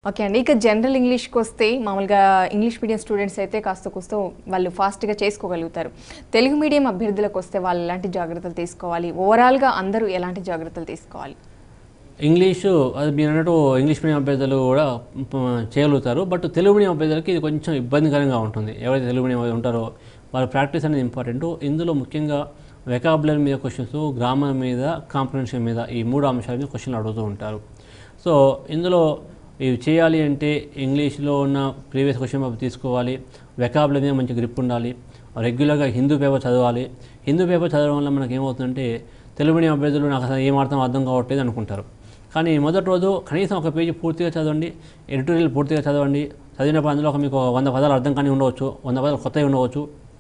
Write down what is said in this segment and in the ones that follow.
Okay అండి ఇక general ఇంగ్లీష్కి వస్తే మామూలుగా ఇంగ్లీష్ మీడియం స్టూడెంట్స్ అయితే కాస్త కూస్తో వాళ్ళు ఫాస్ట్గా చేసుకోగలుగుతారు తెలుగు మీడియం అభ్యర్థులకు వస్తే వాళ్ళు ఎలాంటి జాగ్రత్తలు తీసుకోవాలి ఓవరాల్గా అందరూ ఎలాంటి జాగ్రత్తలు తీసుకోవాలి ఇంగ్లీషు అది మీరు అన్నట్టు ఇంగ్లీష్ మీడియం అభ్యర్థులు కూడా మ, చేయగలుగుతారు బట్ తెలుగు మీడియం అభ్యర్థులకి ఇది కొంచెం ఇబ్బందికరంగా ఉంటుంది ఎవరైతే తెలుగు మీడియం ఉంటారో వాళ్ళ ప్రాక్టీస్ అనేది ఇంపార్టెంట్ ఇందులో ముఖ్యంగా వెకాబులరీ మీద క్వశ్చన్స్ గ్రామర్ మీద కాంప్రహెన్షన్ మీద ఈ మూడు అంశాల మీద క్వశ్చన్లు అడుగుతూ ఉంటారు సో ఇందులో ఇవి చేయాలి అంటే ఇంగ్లీష్లో ఉన్న ప్రీవియస్ క్వశ్చన్ పేపర్ తీసుకోవాలి వెకాబులరీ మీద మంచి గ్రిప్ ఉండాలి రెగ్యులర్గా హిందూ పేపర్ చదవాలి హిందూ పేపర్ చదవడం వల్ల మనకి ఏమవుతుందంటే తెలుగు మీడియం అభ్యర్థులు నాకు అసలు ఏం అర్థం అర్థం కావట్లేదు అనుకుంటారు కానీ మొదటి రోజు కనీసం ఒక పేజీ పూర్తిగా చదవండి ఎడిటోరియల్ పూర్తిగా చదవండి చదివినప్పుడు అందులో ఒక మీకు వంద పదాలు అర్థం కానీ ఉండవచ్చు వంద పదాలు కొత్తవి ఉండవచ్చు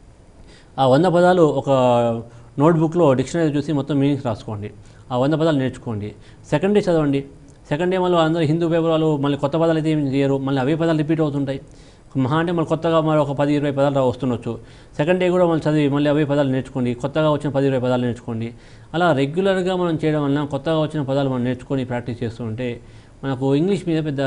ఆ వంద పదాలు ఒక నోట్బుక్లో డిక్షనరీ చూసి మొత్తం మీనింగ్స్ రాసుకోండి ఆ వంద పదాలు నేర్చుకోండి సెకండ్ డే చదవండి సెకండ్ డే మళ్ళీ అందరూ హిందూ పేపర్ వాళ్ళు మళ్ళీ కొత్త పదాలు అయితే ఏం చేయరు మళ్ళీ అవే పదాలు రిపీట్ అవుతుంటాయి మహా అంటే మళ్ళీ కొత్తగా మరి ఒక పది ఇరవై పదాలు రా- వస్తుండొచ్చు సెకండ్ డే కూడా మళ్ళీ చదివి మళ్ళీ అవే పదాలు నేర్చుకోండి కొత్తగా వచ్చిన పది ఇరవై పదాలు నేర్చుకోండి అలా రెగ్యులర్గా మనం చేయడం వలన కొత్తగా వచ్చిన పదాలు మనం నేర్చుకొని ప్రాక్టీస్ చేస్తూ ఉంటే మనకు ఇంగ్లీష్ మీద పెద్ద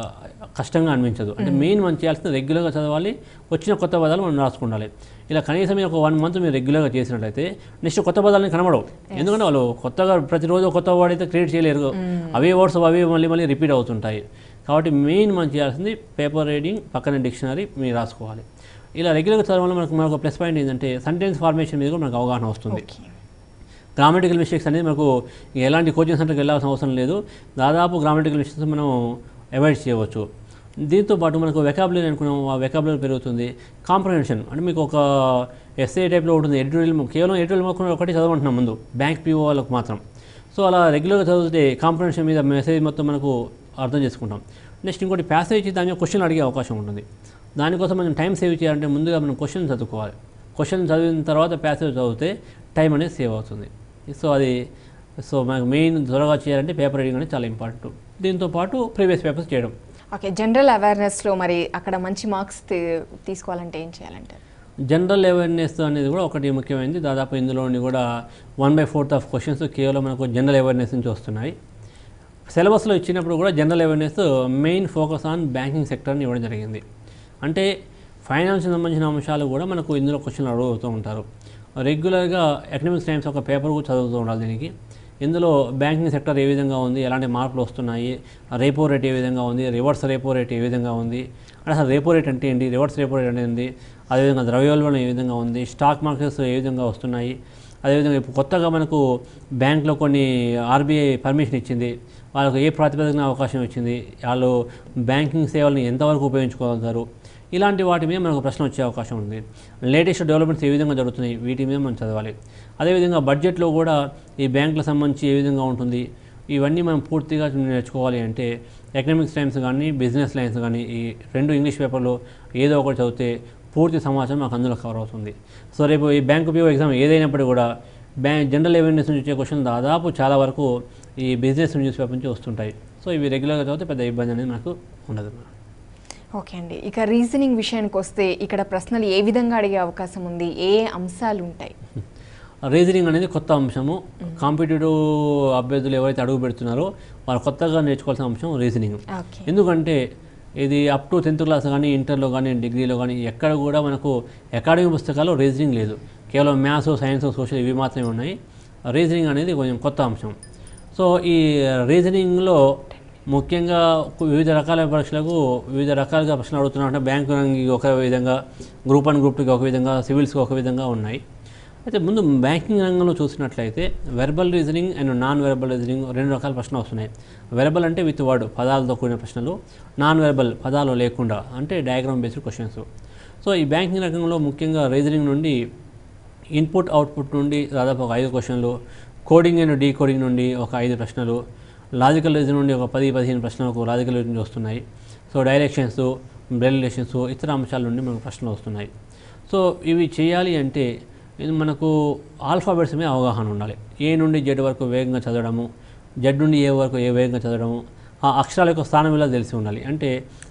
కష్టంగా అనిపించదు అంటే మెయిన్ మనం చేయాల్సింది రెగ్యులర్గా చదవాలి వచ్చిన కొత్త పదాలు మనం రాసుకుండాలి ఇలా కనీసం మీరు ఒక వన్ మంత్ మీరు రెగ్యులర్గా చేసినట్లయితే నెక్స్ట్ కొత్త పదాలని కనబడవు ఎందుకంటే వాళ్ళు కొత్తగా ప్రతిరోజు కొత్త వర్డ్ అయితే క్రియేట్ చేయలేరు అవే వర్డ్స్ అవే మళ్ళీ మళ్ళీ రిపీట్ అవుతుంటాయి కాబట్టి మెయిన్ మనం చేయాల్సింది పేపర్ రీడింగ్ పక్కన డిక్షనరీ మీరు రాసుకోవాలి ఇలా రెగ్యులర్గా చదవడం వల్ల మనకు మరొక ప్లస్ పాయింట్ ఏంటంటే సెంటెన్స్ ఫార్మేషన్ మీద కూడా మనకు అవగాహన వస్తుంది ఓకే గ్రామటికల్ మిస్టేక్స్ అనేది మనకు ఎలాంటి కోచింగ్ సెంటర్కి వెళ్ళాల్సిన అవసరం లేదు దాదాపు గ్రామటికల్ మిస్టేక్స్ మనం అవాయిడ్ చేయవచ్చు దీంతో పాటు మనకు వెకాబులరీ అనుకున్నాం ఆ వెకాబులరీ పెరుగుతుంది కాంప్రహెన్షన్ అంటే మీకు ఒక ఎస్ఏ టైప్లో ఉంటుంది ఎడిటోరియల్ కేవలం ఎడిటోరియల్ మొత్తం ఒకటి చదవమంటున్నాం ముందు బ్యాంక్ పీఓ వాళ్ళకు మాత్రం సో అలా రెగ్యులర్గా చదివితే కాంప్రహెన్షన్ మీద మెసేజ్ మొత్తం మనకు అర్థం చేసుకుంటాం నెక్స్ట్ ఇంకోటి ప్యాసేజ్ దాని మీద క్వశ్చన్ అడిగే అవకాశం ఉంటుంది దానికోసం మనం టైం సేవ్ చేయాలంటే ముందుగా మనం క్వశ్చన్ చదువుకోవాలి క్వశ్చన్ చదివిన తర్వాత ప్యాసేజ్ చదివితే టైం అనేది సేవ్ అవుతుంది సో అది సో మనకు మెయిన్ త్వరగా చేయాలంటే పేపర్ రీడింగ్ అనేది చాలా ఇంపార్టెంట్ దీంతో పాటు ప్రీవియస్ పేపర్స్ చేయడం ఓకే జనరల్ అవేర్నెస్లో మరి అక్కడ మంచి మార్క్స్ తీసుకోవాలంటే ఏం చేయాలంటారు జనరల్ అవేర్నెస్ అనేది కూడా ఒకటి ముఖ్యమైనది దాదాపు ఇందులోని కూడా one by fourth of questions కేవలం మనకు జనరల్ అవేర్నెస్ నుంచి వస్తున్నాయి సిలబస్లో ఇచ్చినప్పుడు కూడా general awareness main focus on banking సెక్టర్ని ఇవ్వడం జరిగింది అంటే ఫైనాన్స్ సంబంధించిన అంశాలు కూడా మనకు ఇందులో క్వశ్చన్లు అడుగుతూ ఉంటారు రెగ్యులర్గా ఎకనామిక్స్ టైమ్స్ ఒక పేపర్ కూడా చదువుతూ ఉండాలి దీనికి ఇందులో బ్యాంకింగ్ సెక్టర్ ఏ విధంగా ఉంది ఎలాంటి మార్పులు వస్తున్నాయి రేపో రేట్ ఏ విధంగా ఉంది రివర్స్ రేపో రేట్ ఏ విధంగా ఉంది అంటే అసలు రేపో రేట్ అంటే ఏంటి రివర్స్ రేపో రేట్ అంటే ఏంటి అదేవిధంగా ద్రవ్యోల్బణం ఏ విధంగా ఉంది స్టాక్ మార్కెట్స్ ఏ విధంగా వస్తున్నాయి అదేవిధంగా ఇప్పుడు కొత్తగా మనకు బ్యాంక్లో కొన్ని ఆర్బీఐ పర్మిషన్ ఇచ్చింది వాళ్ళకు ఏ ప్రాతిపదికన అవకాశం ఇచ్చింది వాళ్ళు బ్యాంకింగ్ సేవలను ఎంతవరకు ఉపయోగించుకోగలుగుతారు ఇలాంటి వాటి మీద మనకు ప్రశ్న వచ్చే అవకాశం ఉంది లేటెస్ట్ డెవలప్మెంట్స్ ఏ విధంగా జరుగుతున్నాయి వీటి మీద మనం చదవాలి అదేవిధంగా బడ్జెట్లో కూడా ఈ బ్యాంకులకు సంబంధించి ఏ విధంగా ఉంటుంది ఇవన్నీ మనం పూర్తిగా నేర్చుకోవాలి అంటే ఎకనామిక్స్ టైమ్స్ కానీ బిజినెస్ లైన్స్ కానీ ఈ రెండు ఇంగ్లీష్ పేపర్లో ఏదో ఒకటి చదివితే పూర్తి సమాచారం మాకు అందులో కవర్ అవుతుంది సో రేపు ఈ బ్యాంకు పీఓ ఎగ్జామ్ ఏదైనప్పటికీ కూడా బ్యాంక్ జనరల్ అవేర్నెస్ నుంచి వచ్చే క్వశ్చన్ దాదాపు చాలా వరకు ఈ బిజినెస్ న్యూస్ పేపర్ నుంచి వస్తుంటాయి సో ఇవి రెగ్యులర్గా చదివితే పెద్ద ఇబ్బంది అనేది మనకు ఉండదు ఓకే అండి ఇక రీజనింగ్ విషయానికి వస్తే ఇక్కడ ప్రశ్నలు ఏ విధంగా అడిగే అవకాశం ఉంది ఏ అంశాలు ఉంటాయి రీజనింగ్ అనేది కొత్త అంశము కాంపిటేటివ్ అభ్యర్థులు ఎవరైతే అడుగు పెడుతున్నారో వాళ్ళు కొత్తగా నేర్చుకోవాల్సిన అంశం రీజనింగ్ ఓకే ఎందుకంటే ఇది అప్ టు టెన్త్ క్లాస్ కానీ ఇంటర్లో కానీ డిగ్రీలో కానీ ఎక్కడ కూడా మనకు అకాడమిక్ పుస్తకాల్లో రీజనింగ్ లేదు కేవలం మ్యాథ్స్ సైన్స్ సోషల్ ఇవి మాత్రమే ఉన్నాయి రీజనింగ్ అనేది కొంచెం కొత్త అంశం సో ఈ రీజనింగ్లో ముఖ్యంగా వివిధ రకాల పరీక్షలకు వివిధ రకాలుగా ప్రశ్నలు అడుగుతున్నారు అంటే బ్యాంకు రంగంకి ఒక విధంగా గ్రూప్ వన్ గ్రూప్ టూకి ఒక విధంగా సివిల్స్కి ఒక విధంగా ఉన్నాయి అయితే ముందు బ్యాంకింగ్ రంగంలో చూసినట్లయితే verbal reasoning and non verbal reasoning రెండు రకాల ప్రశ్నలు వస్తున్నాయి వెర్బల్ అంటే విత్ వర్డ్ పదాలతో కూడిన ప్రశ్నలు నాన్ వెర్బల్ పదాలు లేకుండా అంటే డయాగ్రామ్ బేస్డ్ క్వశ్చన్స్ సో ఈ బ్యాంకింగ్ రంగంలో ముఖ్యంగా రీజనింగ్ నుండి ఇన్పుట్ అవుట్పుట్ నుండి దాదాపు ఒక ఐదు క్వశ్చన్లు కోడింగ్ అండ్ డీకోడింగ్ నుండి ఒక ఐదు ప్రశ్నలు లాజికల్ రీజన్ నుండి ఒక పది పదిహేను ప్రశ్నలకు లాజికల్ రీజన్ వస్తున్నాయి సో డైరెక్షన్స్ బ్రెల్ రిలేషన్స్ ఇతర అంశాల నుండి మనకు ప్రశ్నలు వస్తున్నాయి సో ఇవి చేయాలి అంటే ఇది మనకు ఆల్ఫాబెట్స్ మీద అవగాహన ఉండాలి ఏ నుండి జెడ్ వరకు వేగంగా చదవడము జెడ్ నుండి ఏ వరకు ఏ వేగంగా చదవడము ఆ అక్షరాల యొక్క స్థానం ఇలా తెలిసి ఉండాలి అంటే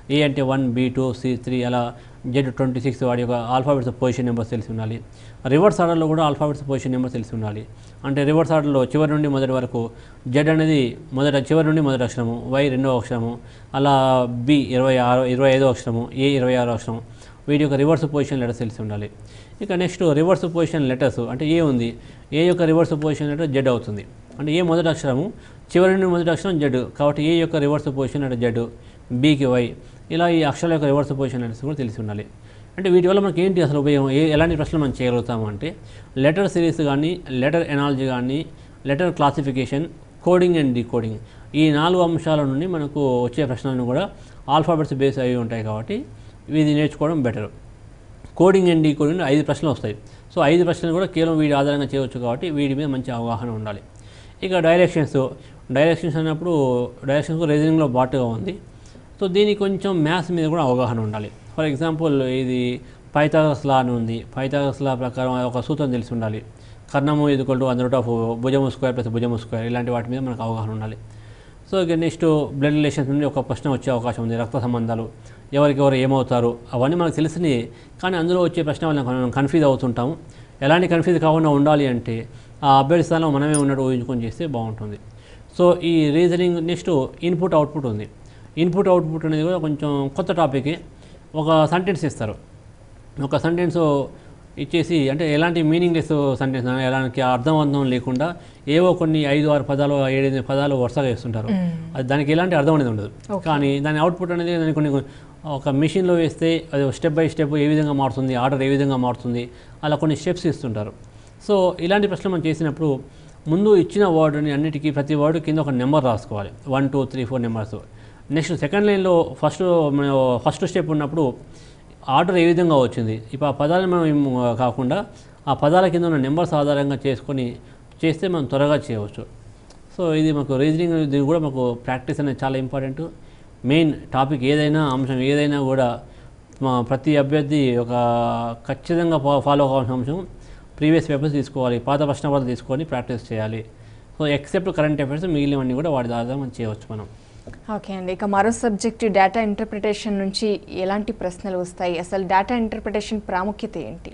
ఏ అంటే one B two C three అలా జెడ్ ట్వంటీ సిక్స్ వాడి యొక్క ఆల్ఫాబెట్స్ పొజిషన్ నెంబర్స్ తెలిసి ఉండాలి రివర్స్ ఆర్డర్లో కూడా ఆల్ఫాబెట్స్ పొజిషన్ నెంబర్స్ తెలిసి ఉండాలి అంటే రివర్స్ ఆర్డర్లో చివరి నుండి మొదటి వరకు జెడ్ అనేది మొదట చివరి నుండి మొదటి అక్షరము వై రెండవ అక్షరము అలా బి ఇరవై ఆరు ఇరవై ఐదో అక్షరము ఏ ఇరవై ఆరో అక్షరము వీటి యొక్క రివర్స్ పొజిషన్ లెటర్స్ తెలిసి ఉండాలి ఇక నెక్స్ట్ రివర్స్ పొజిషన్ లెటర్స్ అంటే ఏ ఉంది ఏ యొక్క రివర్స్ పొజిషన్ లెటర్ జెడ్ అవుతుంది అంటే ఏ మొదటి అక్షరము చివరి నుండి మొదటి అక్షరం జెడ్ కాబట్టి ఏ యొక్క రివర్స్ పొజిషన్ లెటర్ జెడ్ బీకి వై ఇలా ఈ అక్షరాల యొక్క రివర్స్ పొజిషన్ లెటర్స్ కూడా తెలిసి ఉండాలి అంటే వీటి వల్ల మనకి ఏంటి అసలు ఉపయోగం ఏ ఎలాంటి ప్రశ్నలు మనం చేయగలుగుతాము అంటే లెటర్ సిరీస్ కానీ లెటర్ ఎనాలజీ కానీ letter classification coding and decoding ఈ నాలుగు అంశాల నుండి మనకు వచ్చే ప్రశ్నలను కూడా ఆల్ఫాబెట్స్ బేస్ అయి ఉంటాయి కాబట్టి ఇది నేర్చుకోవడం బెటర్ కోడింగ్ అండ్ డీకోడింగ్ ఐదు ప్రశ్నలు వస్తాయి సో ఐదు ప్రశ్నలు కూడా కేవలం వీడి ఆధారంగా చేయవచ్చు కాబట్టి వీటి మీద మంచి అవగాహన ఉండాలి ఇక డైరెక్షన్స్ డైరెక్షన్స్ అన్నప్పుడు డైరెక్షన్స్ రీజనింగ్లో బాటుగా ఉంది సో దీనికి కొంచెం మ్యాథ్స్ మీద కూడా అవగాహన ఉండాలి ఫర్ ఎగ్జాంపుల్ ఇది పైథాగరస్ లా అని ఉంది పైథాగరస్ లా ప్రకారం ఒక సూత్రం తెలిసి ఉండాలి కర్ణము ఎదుకొల్టు వన్ రూట్ ఆఫ్ భుజము స్క్వేర్ ప్లస్ భుజము స్క్వేర్ ఇలాంటి వాటి మీద మనకు అవగాహన ఉండాలి సో ఇక నెక్స్ట్ బ్లడ్ రిలేషన్స్ నుండి ఒక ప్రశ్న వచ్చే అవకాశం ఉంది రక్త సంబంధాలు ఎవరికెవరు ఏమవుతారు అవన్నీ మనకు తెలిసినవి కానీ అందులో వచ్చే ప్రశ్న వల్ల మనం కన్ఫ్యూజ్ అవుతుంటాము ఎలాంటి కన్ఫ్యూజ్ కాకుండా ఉండాలి అంటే ఆ అభ్యర్థి స్థానంలో మనమే ఉన్నట్టు ఊహించుకొని చేస్తే బాగుంటుంది సో ఈ రీజనింగ్ నెక్స్ట్ ఇన్పుట్ అవుట్పుట్ ఉంది ఇన్పుట్ అవుట్పుట్ అనేది కూడా కొంచెం కొత్త టాపిక్ ఒక సెంటెన్స్ ఇస్తారు ఒక సెంటెన్స్ ఇచ్చేసి అంటే ఎలాంటి మీనింగ్లెస్ సెంటెన్స్ ఎలాంటి అర్థవంతం లేకుండా ఏవో కొన్ని ఐదు ఆరు పదాలు ఏడెనిమిది పదాలు వరుసగా వేస్తుంటారు అది దానికి ఎలాంటి అర్థం అనేది ఉండదు కానీ దాని అవుట్పుట్ అనేది దాని కొన్ని ఒక మిషన్లో వేస్తే అది స్టెప్ బై స్టెప్ ఏ విధంగా మారుతుంది ఆర్డర్ ఏ విధంగా మారుతుంది అలా కొన్ని స్టెప్స్ ఇస్తుంటారు సో ఇలాంటి ప్రశ్నలు మనం చేసినప్పుడు ముందు ఇచ్చిన వర్డ్ని అన్నిటికీ ప్రతి వర్డ్ కింద ఒక నెంబర్ రాసుకోవాలి one two three four numbers next second లైన్లో ఫస్ట్ ఫస్ట్ స్టెప్ ఉన్నప్పుడు ఆర్డర్ ఏ విధంగా వచ్చింది ఇప్పుడు ఆ పదాలను మనం ఏం కాకుండా ఆ పదాల కింద ఉన్న నెంబర్స్ ఆధారంగా చేసుకొని చేస్తే మనం త్వరగా చేయవచ్చు సో ఇది మాకు రీజనింగ్ ఇది కూడా మాకు ప్రాక్టీస్ అనేది చాలా ఇంపార్టెంట్ మెయిన్ టాపిక్ ఏదైనా అంశం ఏదైనా కూడా మా ప్రతి అభ్యర్థి ఒక ఖచ్చితంగా ఫా- ఫాలో కావాల్సిన అంశం ప్రీవియస్ పేపర్స్ తీసుకోవాలి పాత ప్రశ్నపత్రాలు తీసుకొని ప్రాక్టీస్ చేయాలి సో ఎక్సెప్ట్ కరెంట్ అఫైర్స్ మిగిలినవన్నీ కూడా వాటి ద్వారా మనం చేయవచ్చు మనం ఓకే అండి ఇక మరో సబ్జెక్ట్ డేటా ఇంటర్ప్రిటేషన్ నుంచి ఎలాంటి ప్రశ్నలు వస్తాయి అసలు డేటా ఇంటర్ప్రిటేషన్ ప్రాముఖ్యత ఏంటి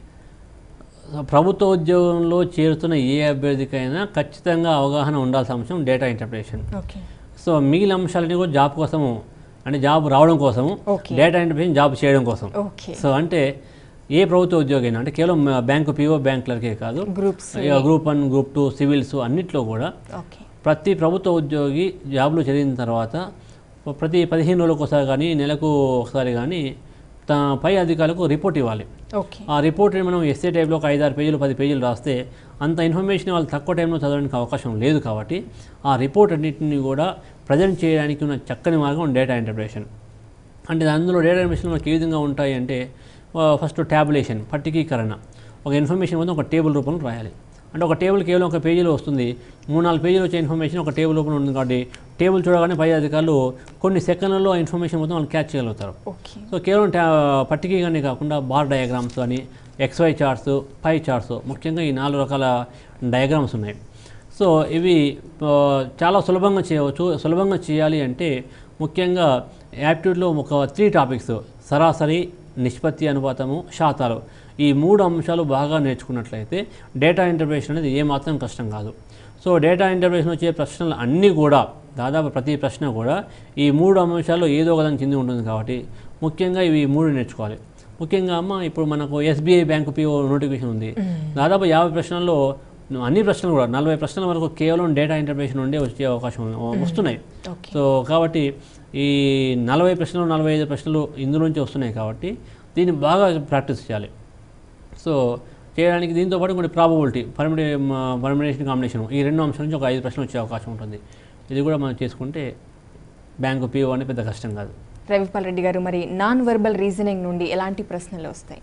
ప్రభుత్వ ఉద్యోగంలో చేరుతున్న ఏ అభ్యర్థికైనా ఖచ్చితంగా అవగాహన ఉండాల్సిన అంశం డేటా ఇంటర్ప్రిటేషన్ ఓకే సో మిగిలిన అంశాలని కూడా జాబ్ కోసము అంటే జాబ్ రావడం కోసము Okay. డేటా ఇంటర్ప్రిటేషన్ జాబ్ చేయడం కోసం ఓకే సో అంటే ఏ ప్రభుత్వ ఉద్యోగి అయినా అంటే కేవలం బ్యాంకు పిఓ బ్యాంకులకే కాదు గ్రూప్స్ ఇక group one group two civils అన్నిట్లో కూడా ఓకే ప్రతి ప్రభుత్వ ఉద్యోగి జాబ్లో చేరిన తర్వాత ప్రతి పదిహేను రోజులకు ఒకసారి కానీ నెలకు ఒకసారి కానీ తన పై అధికారులకు రిపోర్ట్ ఇవ్వాలి ఓకే ఆ రిపోర్ట్ని మనం ఎస్ఏ టైప్లో ఒక ఐదారు పేజీలు పది పేజీలు రాస్తే అంత ఇన్ఫర్మేషన్ వాళ్ళు తక్కువ టైంలో చదవడానికి అవకాశం లేదు కాబట్టి ఆ రిపోర్ట్ అన్నింటినీ కూడా ప్రజెంట్ చేయడానికి ఉన్న చక్కని మార్గం డేటా ఇంటర్ప్రిటేషన్ అంటే అందులో డేటా ఇంటర్ప్రిటేషన్ మనకి ఏ విధంగా ఉంటాయి అంటే ఫస్ట్ ట్యాబులేషన్ పట్టికీకరణ ఒక ఇన్ఫర్మేషన్ మొత్తం ఒక టేబుల్ రూపంలో రాయాలి అంటే ఒక టేబుల్ కేవలం ఒక పేజీలో వస్తుంది మూడు నాలుగు పేజీలు వచ్చే ఇన్ఫర్మేషన్ ఒక టేబుల్ రూపంలో ఉంది కాబట్టి టేబుల్ చూడగానే పై అధికారులు కొన్ని సెకండ్లలో ఆ ఇన్ఫర్మేషన్ మొత్తం వాళ్ళు క్యాచ్ చేయగలుగుతారు ఓకే సో కేవలం టా పట్టికగానే కాకుండా బార్ డయాగ్రామ్స్ అని ఎక్స్వై చార్ట్స్ పై చార్ట్స్ ముఖ్యంగా ఈ నాలుగు రకాల డయాగ్రామ్స్ ఉన్నాయి సో ఇవి ఆ, చాలా సులభంగా చేయవచ్చు సులభంగా చేయాలి అంటే ముఖ్యంగా యాప్టిట్యూడ్లో ఒక త్రీ టాపిక్స్ సరాసరి నిష్పత్తి అనుపాతము శాతాలు ఈ మూడు అంశాలు బాగా నేర్చుకున్నట్లయితే డేటా ఇంటర్ప్రిటేషన్ అనేది ఏమాత్రం కష్టం కాదు సో డేటా ఇంటర్ప్రిటేషన్ వచ్చే ప్రశ్నలు అన్నీ కూడా దాదాపు ప్రతి ప్రశ్న కూడా ఈ మూడు అంశాల్లో ఏదో ఒకదాని కింద ఉంటుంది కాబట్టి ముఖ్యంగా ఇవి మూడు నేర్చుకోవాలి ముఖ్యంగా అమ్మ ఇప్పుడు మనకు ఎస్బీఐ బ్యాంకు పిఓ నోటిఫికేషన్ ఉంది దాదాపు యాభై ప్రశ్నల్లో అన్ని ప్రశ్నలు కూడా నలభై ప్రశ్నల వరకు కేవలం డేటా ఇంటర్ప్రిటేషన్ ఉండే వచ్చే అవకాశం వస్తున్నాయి ఓకే సో కాబట్టి ఈ నలభై ప్రశ్నలు నలభై ఐదు ప్రశ్నలు ఇందులోంచి వస్తున్నాయి కాబట్టి దీన్ని బాగా ప్రాక్టీస్ చేయాలి సో చేయడానికి దీంతో పాటు కొన్ని ప్రాబబిలిటీ పర్మిటే పర్మిటేషన్ కాంబినేషన్ ఈ రెండు అంశాల నుంచి ఒక ఐదు ప్రశ్నలు వచ్చే అవకాశం ఉంటుంది ఇది కూడా మనం చేసుకుంటే బ్యాంకు పిఓ అనేది పెద్ద కష్టం కాదు రవిపాల్ రెడ్డి గారు మరి నాన్ వెర్బల్ రీజనింగ్ నుండి ఎలాంటి ప్రశ్నలు వస్తాయి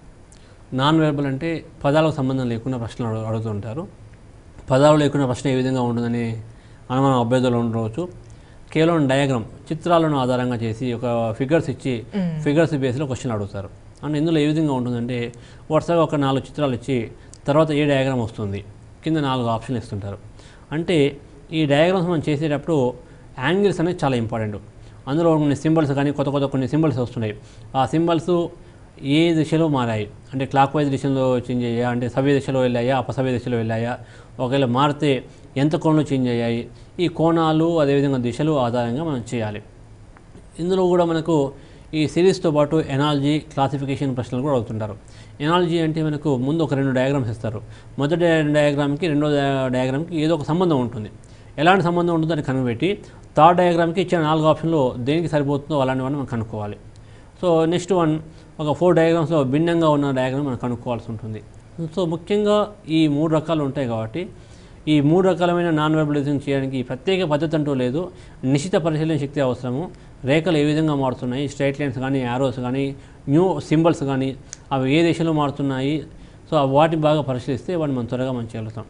నాన్ వెర్బల్ అంటే పదాలకు సంబంధం లేకుండా ప్రశ్నలు అడుగు అడుగుతుంటారు పదాలు లేకుండా ప్రశ్న ఏ విధంగా ఉంటుందని అనుమానం అభ్యర్థులు ఉండవచ్చు కేవలం డయాగ్రామ్ చిత్రాలను ఆధారంగా చేసి ఒక ఫిగర్స్ ఇచ్చి ఫిగర్స్ బేస్లో క్వశ్చన్ అడుగుతారు అంటే ఇందులో ఏ విధంగా ఉంటుందంటే వరుసగా ఒక నాలుగు చిత్రాలు ఇచ్చి తర్వాత ఏ డయాగ్రామ్ వస్తుంది కింద నాలుగు ఆప్షన్లు ఇస్తుంటారు అంటే ఈ డయాగ్రామ్స్ మనం చేసేటప్పుడు యాంగిల్స్ అనేది చాలా ఇంపార్టెంట్ అందులో కొన్ని సింబల్స్ కానీ కొత్త కొత్త కొన్ని సింబల్స్ వస్తున్నాయి ఆ సింబల్స్ ఏ దిశలో మారాయి అంటే క్లాక్ వైజ్ దిశలో చేంజ్ అయ్యాయా అంటే సవ్య దిశలో వెళ్ళాయా అపసవ్య దిశలో వెళ్ళాయా ఒకవేళ మారితే ఎంత కోణంలో చేంజ్ అయ్యాయి ఈ కోణాలు అదేవిధంగా దిశలు ఆధారంగా మనం చేయాలి ఇందులో కూడా మనకు ఈ సిరీస్తో పాటు ఎనాలజీ క్లాసిఫికేషన్ ప్రశ్నలు కూడా అవుతుంటారు ఎనాలజీ అంటే మనకు ముందు ఒక రెండు డయాగ్రామ్స్ ఇస్తారు మొదటి డయాగ్రామ్కి రెండో డయాగ్రామ్కి ఏదో ఒక సంబంధం ఉంటుంది ఎలాంటి సంబంధం ఉంటుందో అని కనిపెట్టి థర్డ్ డయాగ్రామ్కి ఇచ్చిన నాలుగు ఆప్షన్లో దేనికి సరిపోతుందో అలాంటివన్నీ మనం కనుక్కోవాలి సో నెక్స్ట్ వన్ ఒక ఫోర్ డయాగ్రామ్స్లో భిన్నంగా ఉన్న డయాగ్రామ్ మనం కనుక్కోవాల్సి ఉంటుంది సో ముఖ్యంగా ఈ మూడు రకాలు ఉంటాయి కాబట్టి ఈ మూడు రకాలమైన నాన్ వెర్బలైజింగ్ చేయడానికి ప్రత్యేక పద్ధతి అంటూ లేదు నిశ్చిత పరిశీలన శక్తి అవసరము రేఖలు ఏ విధంగా మారుతున్నాయి స్ట్రైట్ లైన్స్ కానీ యారోస్ కానీ న్యూ సింబల్స్ కానీ అవి ఏ దిశలో మారుతున్నాయి సో వాటిని బాగా పరిశీలిస్తే వాటిని మనం త్వరగా మనం చేయగలుగుతాం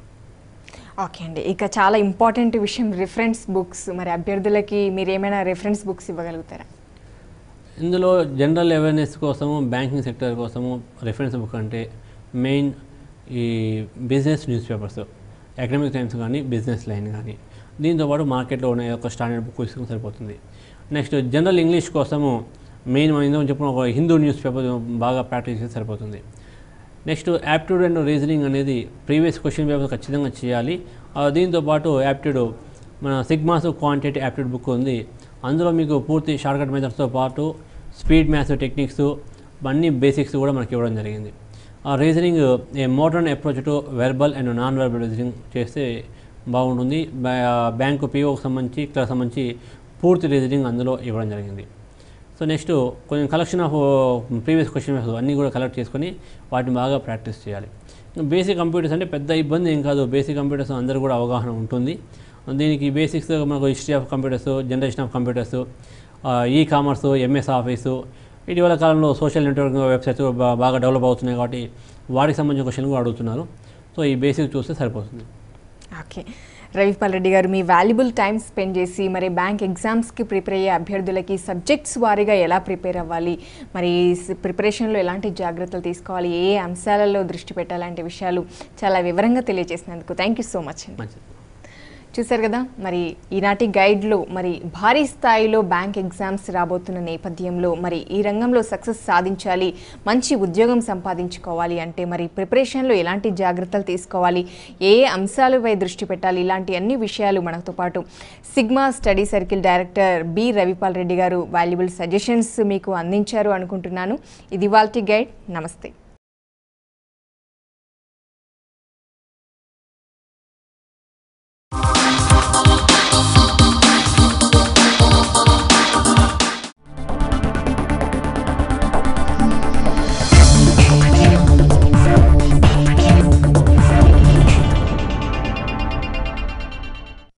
ఓకే అండి ఇక చాలా ఇంపార్టెంట్ విషయం రిఫరెన్స్ బుక్స్ మరి అభ్యర్థులకి మీరు ఏమైనా రిఫరెన్స్ బుక్స్ ఇవ్వగలుగుతారా ఇందులో జనరల్ అవేర్నెస్ కోసము బ్యాంకింగ్ సెక్టర్ కోసము రెఫరెన్స్ బుక్ అంటే మెయిన్ ఈ business news papers economic times కానీ బిజినెస్ లైన్ కానీ దీంతోపాటు మార్కెట్లో ఉన్న ఒక స్టాండర్డ్ బుక్ తీసుకుని సరిపోతుంది నెక్స్ట్ జనరల్ ఇంగ్లీష్ కోసము మెయిన్ మనం ఇందులో చెప్పిన ఒక హిందూ న్యూస్ పేపర్ బాగా ప్రాక్టీస్ చేస్తే సరిపోతుంది నెక్స్ట్ యాప్ట్యూడ్ అండ్ రీజనింగ్ అనేది ప్రీవియస్ క్వశ్చన్ పేపర్ ఖచ్చితంగా చేయాలి ఆ, దీంతో పాటు యాప్ట్యూడ్ మన సిగ్మాస్ క్వాంటిటీ యాప్ట్యూడ్ బుక్ ఉంది అందులో మీకు పూర్తి షార్ట్కట్ మెథడ్స్తో పాటు స్పీడ్ మ్యాథ్స్ టెక్నిక్స్ అన్ని బేసిక్స్ కూడా మనకి ఇవ్వడం జరిగింది ఆ reasoning a modern approach to verbal and non verbal reasoning చేస్తే బాగుంటుంది బ్యా- బ్యాంకు పీఓకి సంబంధించి క్లాస్ సంబంధించి పూర్తి రీజనింగ్ అందులో ఇవ్వడం జరిగింది సో నెక్స్ట్ కొంచెం collection of previous question papers అన్నీ కూడా కలెక్ట్ చేసుకొని వాటిని బాగా ప్రాక్టీస్ చేయాలి బేసిక్ కంప్యూటర్స్ అంటే పెద్ద ఇబ్బంది ఏం కాదు బేసిక్ కంప్యూటర్స్ అందరూ కూడా అవగాహన ఉంటుంది దీనికి బేసిక్స్ మనకు history of computers generation of computers e commerce MS office ఇటీవల కాలంలో సోషల్ నెట్వర్కింగ్ వెబ్సైట్స్ బా- బాగా డెవలప్ అవుతున్నాయి కాబట్టి వాటికి సంబంధించిన క్వశ్చన్లు కూడా అడుగుతున్నారు సో ఈ బేసిక్ చూస్తే సరిపోతుంది ఓకే రవిపాల్ రెడ్డి గారు మీ వాల్యుబుల్ టైం స్పెండ్ చేసి మరి బ్యాంక్ ఎగ్జామ్స్కి ప్రిపేర్ అయ్యే అభ్యర్థులకి సబ్జెక్ట్స్ వారీగా ఎలా ప్రిపేర్ అవ్వాలి మరి ప్రిపరేషన్లో ఎలాంటి జాగ్రత్తలు తీసుకోవాలి ఏ అంశాలలో దృష్టి పెట్టాలంటే విషయాలు చాలా వివరంగా తెలియజేసినందుకు థ్యాంక్ యూ సో మచ్ అండి మంచిది చూశారు కదా మరి ఈనాటి గైడ్లో మరి భారీ స్థాయిలో బ్యాంక్ ఎగ్జామ్స్ రాబోతున్న నేపథ్యంలో మరి ఈ రంగంలో సక్సెస్ సాధించాలి మంచి ఉద్యోగం సంపాదించుకోవాలి అంటే మరి ప్రిపరేషన్లో ఎలాంటి జాగ్రత్తలు తీసుకోవాలి ఏ అంశాలపై దృష్టి పెట్టాలి ఇలాంటి అన్ని విషయాలు మనతో పాటు Sigma study circle director B Ravipal Reddy garu valuable suggestions మీకు అందించారు అనుకుంటున్నాను ఇది వాళ్ళ గైడ్ నమస్తే